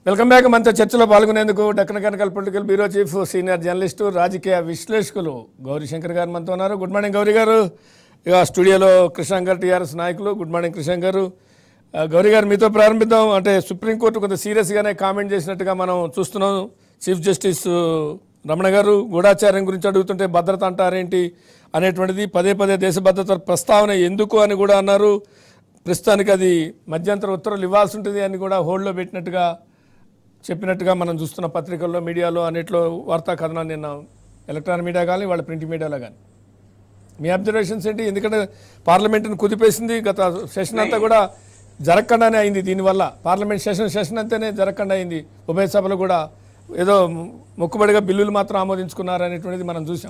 Welcome back మనతో చర్చలో పాల్గొనేందుకు Deccan Chronicle political bureau chief senior journalist రాజకీయ విశ్లేషకులు గౌరీశంకర్ గారు మనతో ఉన్నారు గుడ్ మార్నింగ్ గౌరీ గారు ఇక స్టూడియోలో కృష్ణాంగ్ గారు టీఆర్ఎస్ నాయకులు గుడ్ మార్నింగ్ కృష్ణ గారు ఆ, గౌరీ గారు మీతో ప్రారంభిద్దాం అంటే సుప్రీంకోర్టు కొంత సీరియస్గానే కామెంట్ చేసినట్టుగా మనం చూస్తున్నాం చీఫ్ జస్టిస్ రమణ గారు గూఢాచార్యం గురించి అడుగుతుంటే భద్రత అంటారేంటి అనేటువంటిది పదే పదే దేశ భద్రత ప్రస్తావన ఎందుకు అని కూడా అన్నారు ప్రస్తుతానికి అది మధ్యంతర ఉత్తర్వులు ఇవ్వాల్సి ఉంటుంది అని కూడా హోల్డ్లో పెట్టినట్టుగా చెప్పినట్టుగా మనం చూస్తున్న పత్రికల్లో మీడియాలో అన్నిట్లో వార్తా కథనాలు నిన్న ఎలక్ట్రానిక్ మీడియా కానీ వాళ్ళ ప్రింట్ మీడియాలో కానీ మీ అబ్జర్వేషన్స్ ఏంటి ఎందుకంటే పార్లమెంట్ని కుదిపేసింది గత సెషన్ అంతా కూడా జరగకుండానే అయింది దీనివల్ల పార్లమెంట్ సెషన్ సెషన్ అంతేనే జరగకుండా అయింది ఉభయ సభలు కూడా ఏదో మొక్కుబడిగా బిల్లులు మాత్రం ఆమోదించుకున్నారు అనేటువంటిది మనం చూసాం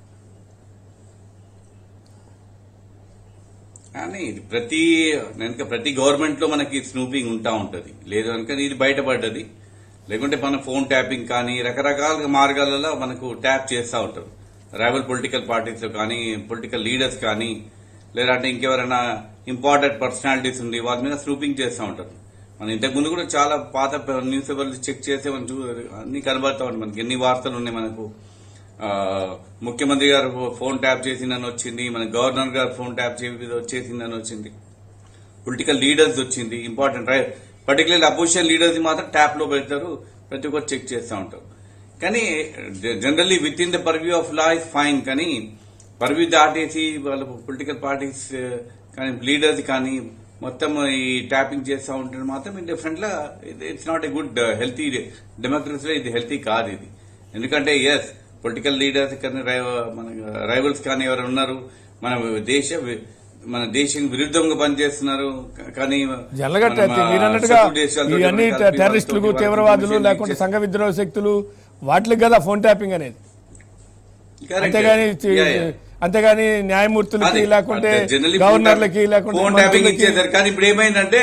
కానీ ఇది ప్రతి కనుక ప్రతి గవర్నమెంట్ లో మనకి స్నూపింగ్ ఉంటా ఉంటది లేదు కనుక ఇది బయటపడ్డది లేకుంటే మన ఫోన్ ట్యాపింగ్ కానీ రకరకాల మార్గాలలో మనకు ట్యాప్ చేస్తూ ఉంటారు రైవల్ పొలిటికల్ పార్టీస్ లో కానీ పొలిటికల్ లీడర్స్ కానీ లేదంటే ఇంకెవరైనా ఇంపార్టెంట్ పర్సనాలిటీస్ ఉంది వాళ్ళ మీద స్నూపింగ్ చేస్తూ ఉంటారు మన ఇంతకు ముందు కూడా చాలా పాత న్యూస్ పేపర్లు చెక్ చేస్తే మనం చూ అన్ని కనబడతా ఉంటాయి మనకి ఎన్ని వార్తలు ఉన్నాయి మనకు ఆ, ముఖ్యమంత్రి గారు ఫోన్ ట్యాప్ చేసిందని వచ్చింది మన గవర్నర్ గారు ఫోన్ ట్యాప్ చేసి వచ్చేసిందని వచ్చింది పొలిటికల్ లీడర్స్ వచ్చింది ఇంపార్టెంట్ పర్టికులర్ అపోజిషన్ లీడర్స్ మాత్రం ట్యాప్ లో పెడతారు ప్రతి ఒక్కరు చెక్ చేస్తూ ఉంటారు కానీ generally within the purview of law is fine కానీ పర్వ్యూ దాటేసి వాళ్ళ పొలిటికల్ పార్టీస్ కానీ లీడర్స్ కానీ మొత్తం ఈ ట్యాపింగ్ చేస్తూ ఉంటే మాత్రం డిఫరెంట్ లా it's not a good healthy డెమోక్రసీలో ఇది హెల్తీ కాదు ఇది ఎందుకంటే ఎస్ పొలిటికల్ లీడర్స్ కానీ రై- మన రైవల్స్ కానీ ఎవరు ఉన్నారు మన దేశ వి- మన దేశం విరుద్ధంగా పనిచేస్తున్నారు కా- కానీ జనరల్గా మన మీరు అన్నట్టుగా శత్రు దేశాలతో ఇవన్నీ కలిపి వాళ్ళతో టెర్రరిస్టులు వాళ్ళతో తీవ్రవాదులు మిషన్ లేకుంటే చేసి- సంఘ విద్రోహ శక్తులు వాటికి కదా ఫోన్ ట్యాపింగ్ అనేది Correct. అంతేగాని చి- Yeah, yeah. అంతేగాని న్యాయమూర్తులకి అది- లేకుంటే అంటే generally గవర్నర్లకి phone లేకుంటే ఫోన్ ట్యాపింగ్ మంత్రులకి ఇచ్చేసారు కానీ ఇప్పుడు ఏమైందంటే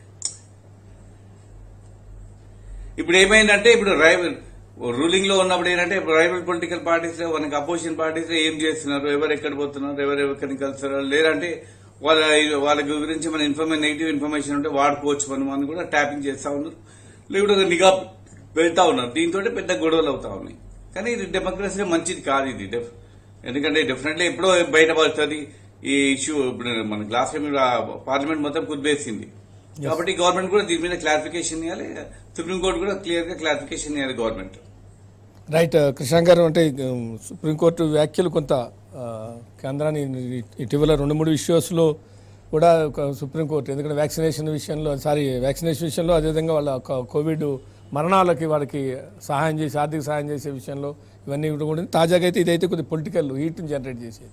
ఇప్పుడు ఏమైందంటే ఇప్పుడు రైవల్ రూలింగ్ లో ఉన్నప్పుడు ఏంటంటే రైవల్ పొలిటికల్ పార్టీస్ లో మనకి అపోజిషన్ పార్టీస్ ఏం చేస్తున్నారు ఎవరు ఎక్కడ పోతున్నారు ఎవరు ఎక్కడికి కలుస్తున్నారు లేదంటే వాళ్ళ వాళ్ళ గురించి మన ఇన్ఫర్మేషన్ నెగిటివ్ ఇన్ఫర్మేషన్ ఉంటే వాడుకోవచ్చు మనం అని కూడా ట్యాపింగ్ చేస్తా ఉన్నారు లేకుంటే ఒక నిఘా పెడతా ఉన్నారు దీంతో పెద్ద గొడవలు అవుతా ఉన్నాయి కానీ ఇది డెమోక్రసీ మంచిది కాదు ఇది డెఫ్- ఎందుకంటే డెఫినెట్లీ ఎప్పుడో బయటపడుతుంది ఈ ఇష్యూ ఇప్పుడు మన గ్లాస్ పార్లమెంట్ మొత్తం కుదిపేసింది కాబట్టి గవర్నమెంట్ కూడా దీని మీద క్లారిఫికేషన్ ఇవ్వాలి సుప్రీంకోర్టు కూడా క్లియర్ గా క్లారిఫికేషన్ ఇవ్వాలి గవర్నమెంట్ రైట్ కృష్ణ గారు అంటే ఉమ్, సుప్రీంకోర్టు వ్యాఖ్యలు కొంత ఆ, కేంద్రాన్ని ఇటీవల రెండు మూడు ఇష్యూస్లో కూడా ఒక సుప్రీంకోర్టు ఎందుకంటే వ్యాక్సినేషన్ విషయంలో సారీ వ్యాక్సినేషన్ విషయంలో అదేవిధంగా వాళ్ళ ఒక కోవిడ్ మరణాలకి వాళ్ళకి సహాయం చేసి ఆర్థిక సహాయం చేసే విషయంలో ఇవన్నీ కూడా ఉంది. తాజాగా అయితే ఇదైతే కొద్ది పొలిటికల్ హీట్ని జనరేట్ చేసేది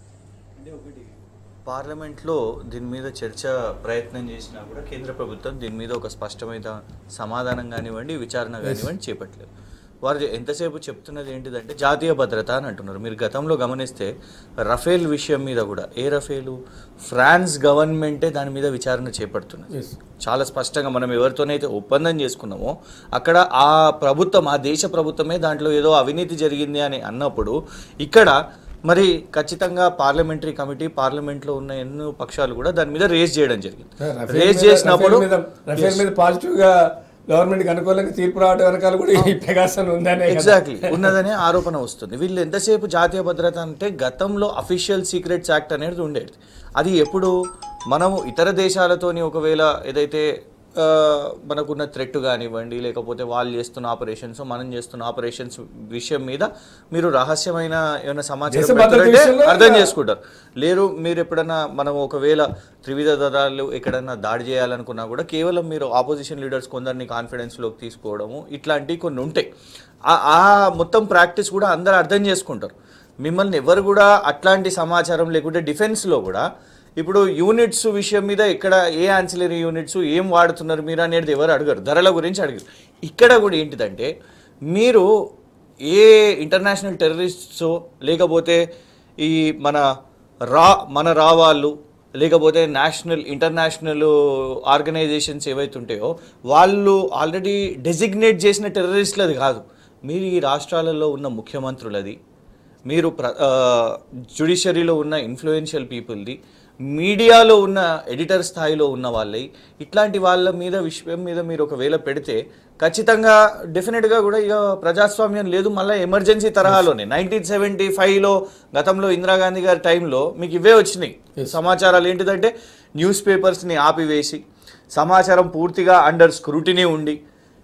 పార్లమెంట్లో దీని మీద చర్చ ప్రయత్నం చేసినా కూడా కేంద్ర ప్రభుత్వం దీని మీద ఒక స్పష్టమైన సమాధానం కానివ్వండి విచారణ కానివ్వండి చేపట్టలేదు వారు ఎంతసేపు చెప్తున్నది ఏంటిదంటే జాతీయ భద్రత అని అంటున్నారు మీరు గతంలో గమనిస్తే రఫేల్ విషయం మీద కూడా ఏ రఫేలు ఫ్రాన్స్ గవర్నమెంటే దాని మీద విచారణ చేపడుతున్నది చాలా స్పష్టంగా మనం ఎవరితోనైతే ఒప్పందం చేసుకున్నామో అక్కడ ఆ ప్రభుత్వం ఆ దేశ ప్రభుత్వమే దాంట్లో ఏదో అవినీతి జరిగింది అని అన్నప్పుడు ఇక్కడ మరి ఖచ్చితంగా పార్లమెంటరీ కమిటీ పార్లమెంట్లో ఉన్న ఎన్నో పక్షాలు కూడా దాని మీద రేజ్ చేయడం జరిగింది రేజ్ చేసినప్పుడు రఫేల్ మీద పాజిటివ్ గా గవర్నమెంట్ కి అనుకూలంగా తీర్పు రావడం వెనకాల కూడా ఈ పెగాసన్ ఉందనే కదా. ఎగ్జాక్ట్లీ ఉన్నదనే ఆరోపణ వస్తుంది వీళ్ళు ఎంతసేపు జాతీయ భద్రత అంటే గతంలో అఫీషియల్ సీక్రెట్స్ యాక్ట్ అనేది ఉండేది అది ఎప్పుడు మనము ఇతర దేశాలతోని ఒకవేళ ఏదైతే ఆ, మనకున్న థ్రెట్ కానివ్వండి లేకపోతే వాళ్ళు చేస్తున్న ఆపరేషన్స్ మనం చేస్తున్న ఆపరేషన్స్ విషయం మీద మీరు రహస్యమైన ఏమైనా దేశ సమాచారం భద్రత పెడుతున్నారంటే విషయంలో అర్థం ఇంకా- చేసుకుంటారు లేరు మీరు ఎప్పుడన్నా మనం ఒకవేళ త్రివిధ దళాలు ఎక్కడన్నా దాడి చేయాలనుకున్నా కూడా కేవలం మీరు ఆపోజిషన్ లీడర్స్ కొందరిని కాన్ఫిడెన్స్లోకి తీసుకోవడము ఇట్లాంటివి కొన్ని ఉంటాయి ఆ- ఆ మొత్తం ప్రాక్టీస్ కూడా అందరు అర్థం చేసుకుంటారు మిమ్మల్ని ఎవరు కూడా అట్లాంటి సమాచారం లేకుంటే డిఫెన్స్లో కూడా ఇప్పుడు యూనిట్స్ విషయం మీద ఇక్కడ ఏ ఆన్సిలరీ యూనిట్స్ ఏం వాడుతున్నారు మీరు అనేది ఎవరు అడగరు ధరల గురించి అడగరు ఇక్కడ కూడా ఏంటిదంటే మీరు ఏ ఇంటర్నేషనల్ టెర్రరిస్ట్స్ లేకపోతే ఈ మన రా మన రా వాళ్ళు లేకపోతే నేషనల్ ఇంటర్నేషనల్ ఆర్గనైజేషన్స్ ఏవైతే ఉంటాయో వాళ్ళు ఆల్రెడీ డెసిగ్నేట్ చేసిన టెర్రరిస్టులు అది కాదు మీరు ఈ రాష్ట్రాలలో ఉన్న ముఖ్యమంత్రులది మీరు ప్ర జ్యుడిషియరీలో ఉన్న ఇన్ఫ్లుయెన్షియల్ పీపుల్ది మీడియాలో ఉన్న ఎడిటర్ స్థాయిలో ఉన్న వాళ్ళై ఇట్లాంటి వాళ్ళ మీద విషయం మీద మీరు ఒకవేళ పెడితే ఖచ్చితంగా డెఫినెట్గా కూడా ఇక ప్రజాస్వామ్యం లేదు మళ్ళీ ఎమర్జెన్సీ తరహాలోనే నైన్టీన్ సెవెంటీ ఫైవ్లో గతంలో ఇందిరాగాంధీ గారి టైంలో మీకు ఇవే వచ్చినాయి సమాచారాలు ఏంటిదంటే న్యూస్ పేపర్స్ని ఆపివేసి సమాచారం పూర్తిగా అండర్ స్క్రూటినీ ఉండి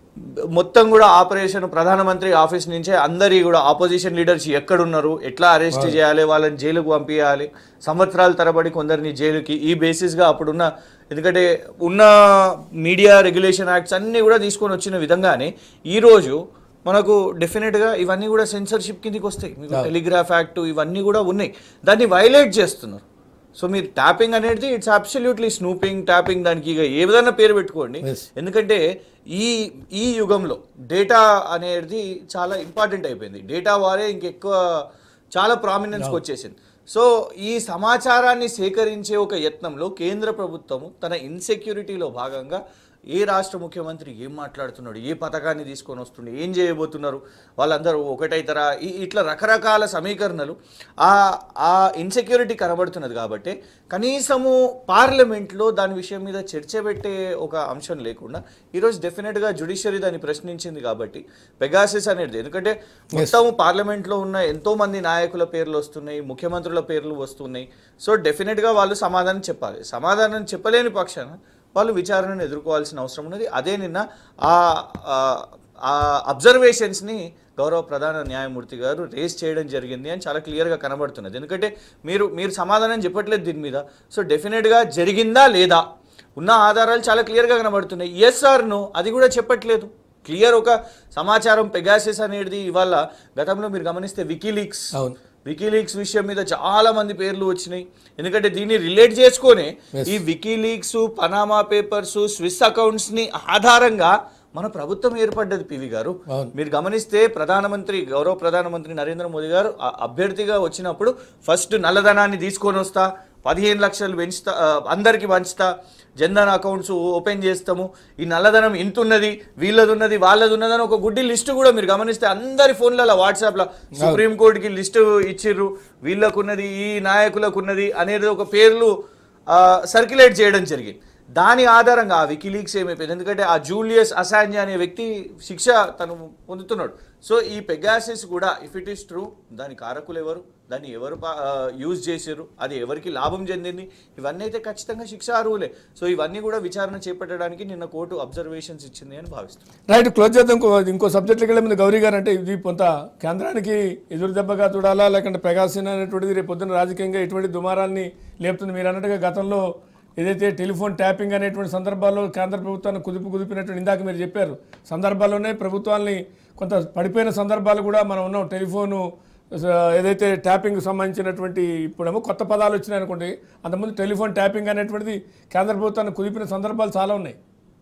మొత్తం కూడా ఆపరేషన్ ప్రధానమంత్రి ఆఫీస్ నుంచే అందరి కూడా ఆపోజిషన్ లీడర్స్ ఎక్కడున్నారు ఎట్లా అరెస్ట్ చేయాలి వాళ్ళని జైలుకు పంపించాలి సంవత్సరాల తరబడి కొందరిని జైలుకి ఈ బేసిస్గా అప్పుడున్న ఎందుకంటే ఉన్న మీడియా రెగ్యులేషన్ యాక్ట్స్ అన్నీ కూడా తీసుకొని వచ్చిన విధంగానే ఈరోజు మనకు డెఫినెట్గా ఇవన్నీ కూడా సెన్సర్షిప్ కిందకి వస్తాయి మీకు టెలిగ్రాఫ్ యాక్ట్ ఇవన్నీ కూడా ఉన్నాయి దాన్ని వైలేట్ చేస్తున్నారు సో మీరు ట్యాపింగ్ అనేది ఇట్స్ అబ్సల్యూట్లీ స్నూపింగ్ ట్యాపింగ్ దానికి ఇక ఏ విధంగా పేరు పెట్టుకోండి Yes. ఎందుకంటే ఈ ఈ యుగంలో డేటా అనేది చాలా ఇంపార్టెంట్ అయిపోయింది డేటా వారే ఇంకెక్కువ చాలా ప్రామినెన్స్కి వచ్చేసింది సో ఈ సమాచారాన్ని సేకరించే ఒక యత్నంలో కేంద్ర ప్రభుత్వము తన ఇన్సెక్యూరిటీలో భాగంగా ఏ రాష్ట్ర ముఖ్యమంత్రి ఏం మాట్లాడుతున్నాడు ఏ పథకాన్ని తీసుకొని వస్తుండే ఏం చేయబోతున్నారు వాళ్ళందరూ ఒకటైతారా ఈ- ఇట్లా రకరకాల సమీకరణలు ఆ ఆ ఇన్సెక్యూరిటీ కనబడుతున్నది కాబట్టి కనీసము పార్లమెంట్లో దాని విషయం మీద చర్చ పెట్టే ఒక అంశం లేకుండా ఈరోజు డెఫినెట్గా జుడిషియరీ దాన్ని ప్రశ్నించింది కాబట్టి పెగాసిస్ అనేది ఎందుకంటే మొత్తం పార్లమెంట్లో ఉన్న ఎంతో మంది నాయకుల పేర్లు వస్తున్నాయి ముఖ్యమంత్రుల పేర్లు వస్తున్నాయి సో డెఫినెట్గా వాళ్ళు సమాధానం చెప్పాలి సమాధానం చెప్పలేని పక్షాన వాళ్ళు విచారణను ఎదుర్కోవాల్సిన అవసరం ఉన్నది అదే నిన్న ఆ ఆ- ఆ అబ్జర్వేషన్స్ని గౌరవ ప్రధాన న్యాయమూర్తి గారు రేస్ చేయడం జరిగింది అని చాలా క్లియర్గా కనబడుతున్నది ఎందుకంటే మీరు మీరు సమాధానం చెప్పట్లేదు దీని మీద సో డెఫినెట్గా జరిగిందా లేదా ఉన్న ఆధారాలు చాలా క్లియర్గా కనబడుతున్నాయి ఎస్ ఆర్ నో అది కూడా చెప్పట్లేదు క్లియర్ ఒక సమాచారం పెగాసిస్ అనేది ఇవాళ గతంలో మీరు గమనిస్తే వికీలీక్స్ అవును వికీలీక్స్ విషయం మీద చాలా మంది పేర్లు వచ్చినాయి ఎందుకంటే దీన్ని రిలేట్ చేసుకొని ఈ WikiLeaks Panama Papers Swiss accounts ని ఆధారంగా మన ప్రభుత్వం ఏర్పడ్డది పివి గారు అవును. మీరు గమనిస్తే ప్రధానమంత్రి గౌరవ ప్రధానమంత్రి నరేంద్ర మోదీ గారు ఆ అభ్యర్థిగా వచ్చినప్పుడు ఫస్ట్ నల్లధనాన్ని తీసుకొని వస్తా పదిహేను లక్షలు పెంచుతా ఆ, అందరికి పంచుతా జన్ధన్ అకౌంట్స్ ఓపెన్ చేస్తాము ఈ నల్లధనం ఇంత ఉన్నది వీళ్ళది ఉన్నది వాళ్ళది ఉన్నదని ఒక గుడ్డి లిస్టు కూడా మీరు గమనిస్తే అందరి ఫోన్లలో వాట్సాప్లో సుప్రీంకోర్టుకి లిస్టు ఇచ్చిర్రు వీళ్ళకున్నది ఈ నాయకులకున్నది అనేది ఒక పేర్లు సర్క్యులేట్ చేయడం జరిగింది దాని ఆధారంగా ఆ వికీలీక్స్ ఏమైపోయింది ఎందుకంటే ఆ జూలియస్ అసాంజ్ అనే వ్యక్తి శిక్ష తను పొందుతున్నాడు సో ఈ పెగాసిస్ కూడా ఇఫ్ ఇట్ ఈస్ ట్రూ దాని కారకులు ఎవరు దాన్ని ఎవరు యూజ్ చేసారు అది ఎవరికి లాభం చెందింది ఇవన్నీ అయితే ఖచ్చితంగా శిక్ష అర్హులే సో ఇవన్నీ కూడా విచారణ చేపట్టడానికి నిన్న కోర్టు అబ్జర్వేషన్స్ ఇచ్చింది అని భావిస్తున్నాను రైట్ క్లోజ్ చేద్దాం ఇంకో ఇంకో సబ్జెక్ట్కి వెళ్ళే ముందు గౌరీ గారు అంటే ఇది కొంత కేంద్రానికి ఎదురు దెబ్బగా చూడాలా లేకుంటే పెగాసిన్ అనేటువంటిది రేపు పొద్దున రాజకీయంగా ఎటువంటి దుమారాన్ని లేపుతుంది మీరు అన్నట్టుగా గతంలో ఏదైతే టెలిఫోన్ ట్యాపింగ్ అనేటువంటి సందర్భాల్లో కేంద్ర ప్రభుత్వాన్ని కుదిపి కుదిపినటువంటి ఇందాక మీరు చెప్పారు సందర్భాల్లోనే ప్రభుత్వాల్ని కొంత పడిపోయిన సందర్భాలు కూడా మనం ఉన్నాం టెలిఫోను స- ఏదైతే ట్యాపింగ్ సంబంధించినటువంటి ఇప్పుడేమో కొత్త పదాలు వచ్చినాయి అనుకోండి అంతకుముందు టెలిఫోన్ ట్యాపింగ్ అనేటువంటిది కేంద్ర ప్రభుత్వాన్ని కుదిపిన సందర్భాలు చాలా ఉన్నాయి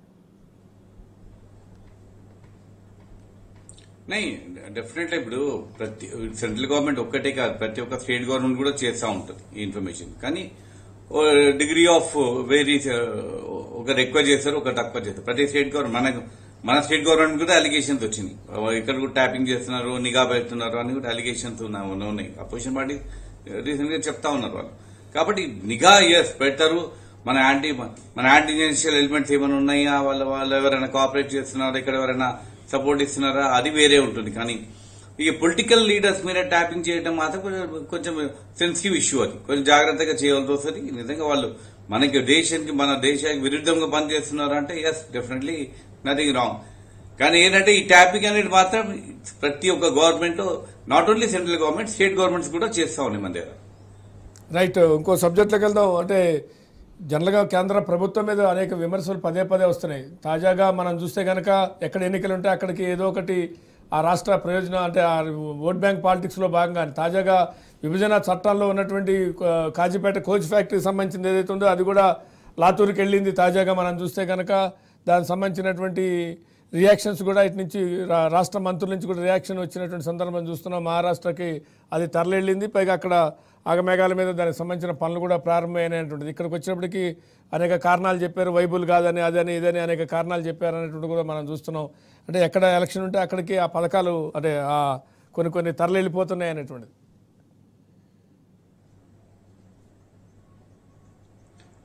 నై డెఫినెట్లీ ఇప్పుడు ప్రతి సెంట్రల్ గవర్నమెంట్ ఒక్కటే కాదు ప్రతి ఒక్క స్టేట్ గవర్నమెంట్ కూడా చేస్తూ ఉంటుంది ఈ ఇన్ఫర్మేషన్ కానీ డిగ్రీ ఆఫ్ వేరీ ఒక ఎక్కువ చేస్తారు ఒక తక్కువ చేస్తారు ప్రతి స్టేట్ గవర్నమెంట్ మనకు మన స్టేట్ గవర్నమెంట్ కూడా అలిగేషన్స్ వచ్చినాయి ఇక్కడ కూడా ట్యాపింగ్ చేస్తున్నారు నిఘా పెడుతున్నారు అని కూడా అలిగేషన్స్ ఉన్నాయి అపోజిషన్ పార్టీ రీసెంట్ గా చెప్తా ఉన్నారు వాళ్ళు కాబట్టి నిఘా ఎస్ పెడతారు మన యాంటీ మన యాంటీ జెన్షియల్ ఎలిమెంట్స్ ఏమైనా ఉన్నాయా వాళ్ళ వాళ్ళు ఎవరైనా కోఆపరేట్ చేస్తున్నారా ఇక్కడ ఎవరైనా సపోర్ట్ ఇస్తున్నారా అది వేరే ఉంటుంది కానీ ఇక పొలిటికల్ లీడర్స్ మీద ట్యాపింగ్ చేయడం మాత్రం కొంచెం- కొంచెం సెన్సిటివ్ ఇష్యూ అది కొంచెం జాగ్రత్తగా చేయవలసి వస్తుంది నిజంగా వాళ్ళు మనకి దేశానికి మన దేశానికి విరుద్ధంగా పనిచేస్తున్నారు అంటే ఎస్ డెఫినెట్లీ నథింగ్ రాంగ్ కానీ ఏంటంటే ఈ ట్యాపింగ్ అనేది మాత్రం ప్రతి ఒక్క government not only central government state governments కూడా చేస్తా ఉన్నాయి మన దగ్గర రైట్ ఇంకో సబ్జెక్ట్లోకి వెళ్దాం అంటే జనరల్గా కేంద్ర ప్రభుత్వం మీద అనేక విమర్శలు పదే పదే వస్తున్నాయి తాజాగా మనం చూస్తే కనుక ఎక్కడ ఎన్నికలు ఉంటే అక్కడికి ఏదో ఒకటి ఆ రాష్ట్ర ప్రయోజనం అంటే ఆ ఓట్ బ్యాంక్ పాలిటిక్స్లో భాగంగా తాజాగా విభజన చట్టాల్లో ఉన్నటువంటి ఆ, కాజీపేట కోచ్ ఫ్యాక్టరీకి సంబంధించింది ఏదైతే ఉందో అది కూడా లాతూరుకి వెళ్ళింది తాజాగా మనం చూస్తే కనుక దానికి సంబంధించినటువంటి రియాక్షన్స్ కూడా ఇటు నుంచి రా- రాష్ట్ర మంత్రుల నుంచి కూడా రియాక్షన్ వచ్చినటువంటి సందర్భం చూస్తున్నాం మహారాష్ట్రకి అది తరలిళ్ళింది పైగా అక్కడ ఆగమేఘాల మీద దానికి సంబంధించిన పనులు కూడా ప్రారంభమైనటువంటిది ఇక్కడికి వచ్చినప్పటికీ అనేక కారణాలు చెప్పారు వైబుల్ కాదని అదని ఇదని అనేక కారణాలు చెప్పారు అనేటువంటి కూడా మనం చూస్తున్నాం అంటే ఎక్కడ ఎలక్షన్ ఉంటే అక్కడికి ఆ పథకాలు అంటే ఆ కొన్ని కొన్ని తరలిళ్ళిపోతున్నాయి అనేటువంటిది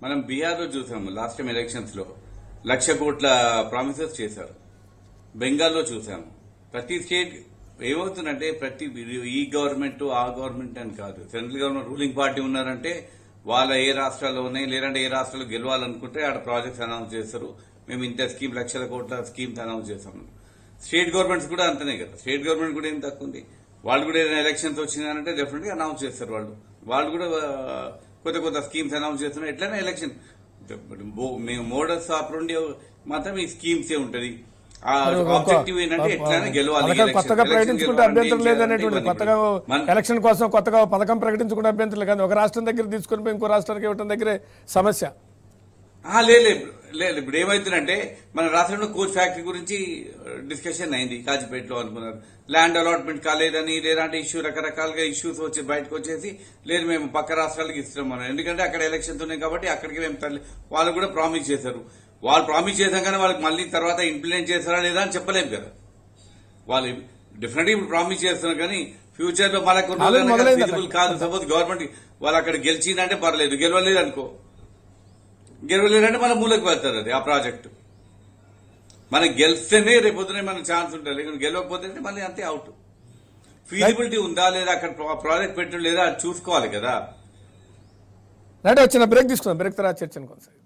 మనం బీహార్ లో చూసాము లాస్ట్ టైం ఎలక్షన్స్ లో లక్ష కోట్ల ప్రామిసెస్ చేశారు బెంగాల్లో చూసాము ప్రతి స్టేట్ ఏమవుతుందంటే ప్రతి ఈ గవర్నమెంట్ ఆ గవర్నమెంట్ అని కాదు సెంట్రల్ గవర్నమెంట్ రూలింగ్ పార్టీ ఉన్నారంటే వాళ్ళ ఏ రాష్ట్రాల్లో ఉన్నాయి లేదంటే ఏ రాష్ట్రాలు గెలవాలనుకుంటే ఆడ ప్రాజెక్ట్స్ అనౌన్స్ చేస్తారు మేము ఇంత స్కీమ్ లక్షల కోట్ల స్కీమ్స్ అనౌన్స్ చేస్తాము స్టేట్ గవర్నమెంట్స్ కూడా అంతనే కదా స్టేట్ గవర్నమెంట్ కూడా ఏం తక్కువ ఉంది వాళ్ళు కూడా ఏదైనా ఎలక్షన్స్ వచ్చిందంటే డెఫినెట్ గా అనౌన్స్ చేస్తారు వాళ్ళు వాళ్ళు కూడా ఆ, కొత్త కొత్త స్కీమ్స్ అనౌన్స్ చేస్తున్నారు ఎట్లయినా ఎలక్షన్ మేము మోడల్స్ ఆఫ్ నుండి మాత్రం ఈ స్కీమ్స్ ఏ ఉంటది ఆ మరి ఒక- ఆబ్జెక్టివ్ ఏంటంటే ఎట్లయినా గెలవాలి పథకం election. కొత్తగా election ప్రకటించుకుంటే గెలవాలంటే అభ్యంతరం ఏం లేదనేటువంటి చేయాలంటే కొత్తగా ఇవన్నీ. మన- ఎలక్షన్ కోసం కొత్తగా పథకం ప్రకటించుకుంటే అభ్యంతరం లేదు కానీ ఒక రాష్ట్రం దగ్గర తీసుకుని పోయి ఇంకో రాష్ట్రానికి ఇవ్వడం దగ్గరే సమస్య ఆ, లేదు లేదు లేదు ఇప్పుడు ఏమైతుందంటే మన రాష్ట్రంలో కోచ్ ఫ్యాక్టరీ గురించి డిస్కషన్ అయింది కాజీపేటలో అనుకున్నారు ల్యాండ్ అలాట్మెంట్ కాలేదని లేదంటే ఇష్యూ రకరకాలుగా ఇష్యూస్ వచ్చి బయటకు వచ్చేసి లేదు మేము పక్క రాష్ట్రాలకు ఇస్తున్నాం మనం ఎందుకంటే అక్కడ ఎలక్షన్స్ ఉన్నాయి కాబట్టి అక్కడికి మేము తరలి వాళ్ళు కూడా ప్రామిస్ చేశారు వాళ్ళు ప్రామిస్ చేశాం కానీ వాళ్ళకి మళ్ళీ తర్వాత ఇంప్లిమెంట్ చేస్తారా లేదా అని చెప్పలేము కదా వాళ్ళు డెఫినెట్ ఇప్పుడు ప్రామిస్ చేస్తున్నారు కానీ ఫ్యూచర్ లో మనకు ఆల్రెడీ మొదలైంది ఫిజిబుల్ కాదు సపోజ్ గవర్నమెంట్ వాళ్ళు అక్కడ గెలిచిందంటే పర్లేదు గెలవలేదు అనుకో గెలవలేదంటే మన మూలకు వెళ్తారు అది ఆ ప్రాజెక్టు మనం గెలిస్తేనే రేపు పొద్దునే మనకు ఛాన్స్ ఉంటుంది లేకుంటే గెలవకపోతే మళ్ళీ అంతే అవుట్ ఫీజిబిలిటీ ఉందా లేదా అక్కడ ప్రా- ప్రాజెక్ట్ పెట్టడం లేదా అది చూసుకోవాలి కదా రైట్ వచ్చిన బ్రేక్ తీసుకుందాం బ్రేక్ తర్వాత చర్చను కొనసాగి